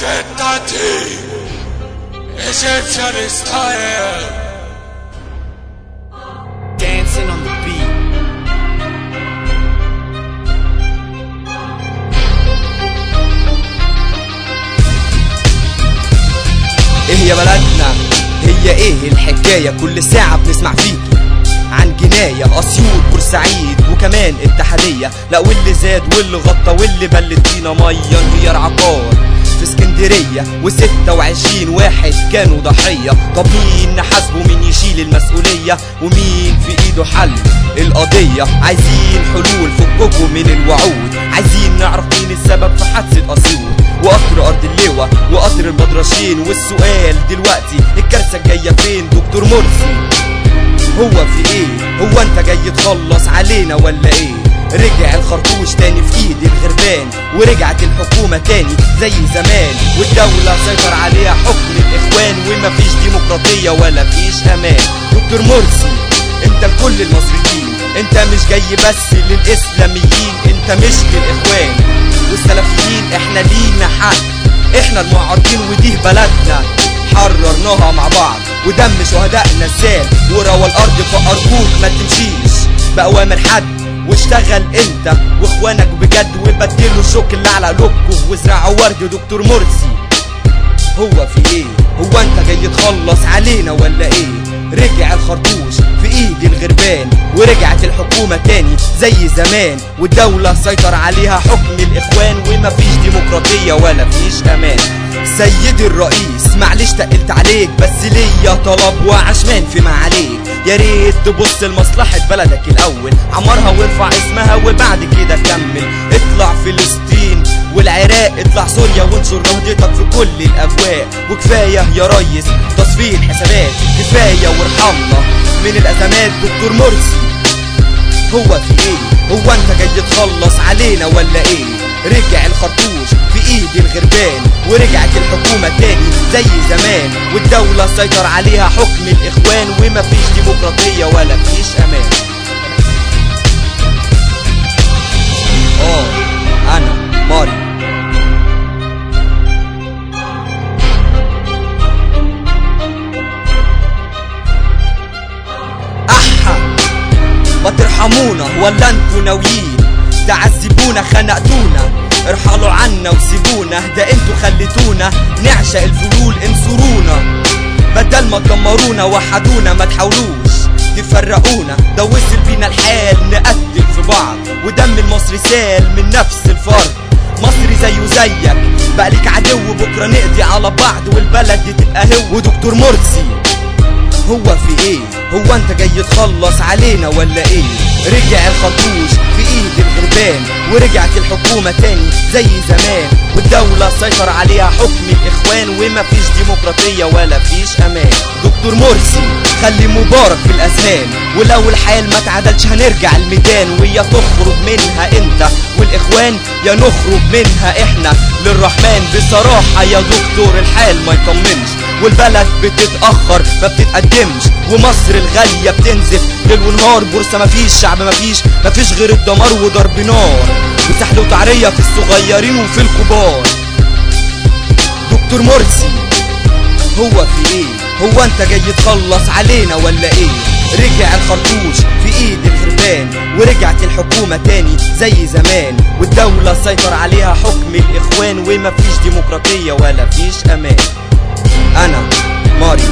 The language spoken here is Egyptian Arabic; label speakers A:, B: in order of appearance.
A: Tentative Egyptian style
B: Dancing on the beat.
C: ايه يا بلدنا هي ايه الحكاية كل ساعة بنسمع فيكي عن جناية اسيوط بورسعيد وكمان اتحادية لا واللي زاد واللي غطى واللي بلت فينا مية انهيار عقار في اسكندرية وستة وعشرين واحد كانوا ضحية طب مين نحاسبه مين يشيل المسؤولية ومين في ايده حل القضية عايزين حلول فككم من الوعود عايزين نعرف مين السبب في حادثة اسيوط وقطر ارض اللواء وقطر البدرشين والسؤال دلوقتي الكارثة الجاية فين دكتور مرسي هو في ايه هو انت جاي تخلص علينا ولا ايه رجع الخرطوش تاني في ايد الغربان ورجعت الحكومة تاني زي زمان والدولة سيطر عليها حكم الاخوان ومفيش ديمقراطية ولا فيش امان دكتور مرسي انت لكل المصريين انت مش جاي بس للاسلاميين انت مش للاخوان والسلفيين احنا لينا حق احنا المعارضين ودي بلدنا حررناها مع بعض ودم شهدائنا سال وروى الارض فارجوك ما تمشيش باوامر حد واشتغل انت واخوانك بجد وبدلوا الشوك اللي على قلوبكم وازرعوا ورد دكتور مرسي هو في ايه هو انت جاي تخلص علينا ولا ايه رجع الخرطوش في ايد الغربان ورجعت الحكومة تاني زي زمان والدولة سيطر عليها حكم الاخوان ومفيش ديمقراطية ولا فيش امان سيدي الرئيس معلش تقلت عليك بس ليا طلب وعشمان في ما عليك يا ريت تبص لمصلحة بلدك الاول عمرها وارفع اسمها وبعد كده كمل اطلع فلسطين والعراق اطلع سوريا وانشر نهضتك في كل الاجواء وكفايه يا ريس تصفيه الحسابات كفايه وارحمنا من الازمات دكتور مرسي هو في ايه هو انت جاي تخلص علينا ولا ايه رجع الخرطوش في ايد الغربان ورجعت الحكومة تاني زي زمان والدولة سيطر عليها حكم الاخوان ومفيش ديمقراطية ولا فيش امان اه انا ماري احا ما ترحمونا ولا انتوا ناويين تعذبونا خنقتونا ارحلوا عنا وسيبونا ده انتوا خليتونا نعشق الفلول انصرونا بدل ما تدمرونا وحدونا ما تحاولوش تفرقونا ده وصل بينا الحال نقتل في بعض ودم المصري سال من نفس الفرد مصري زيه زيك بقى ليك عدو بكره نقضي على بعض والبلد دي تبقى هو ودكتور مرسي هو في ايه هو انت جاي تخلص علينا ولا ايه رجع الخرطوش في ايد الغربان ورجعت الحكومة تاني زي زمان والدولة سيطر عليها حكم الاخوان ومفيش ديمقراطية ولا فيش امان دكتور مرسي خلي مبارك في الاذهان ولو الحال ما تعدلش هنرجع الميدان ويا تخرج منها انت والاخوان يا نخرج منها احنا للرحمن بصراحة يا دكتور الحال ما يطمنش والبلد بتتأخر ما بتتقدمش ومصر الغالية بتنزف ليل ونهار بورصة مفيش شعب مفيش مفيش غير الدمار وضرب نار وسحل وتعرية في الصغيرين وفي الكبار دكتور مرسي هو في ايه هو انت جاي تخلص علينا ولا ايه رجع الخرطوش في ايد الغربان ورجعت الحكومة تاني زي زمان والدولة سيطر عليها حكم الاخوان ومفيش ديمقراطية ولا فيش امان انا ماري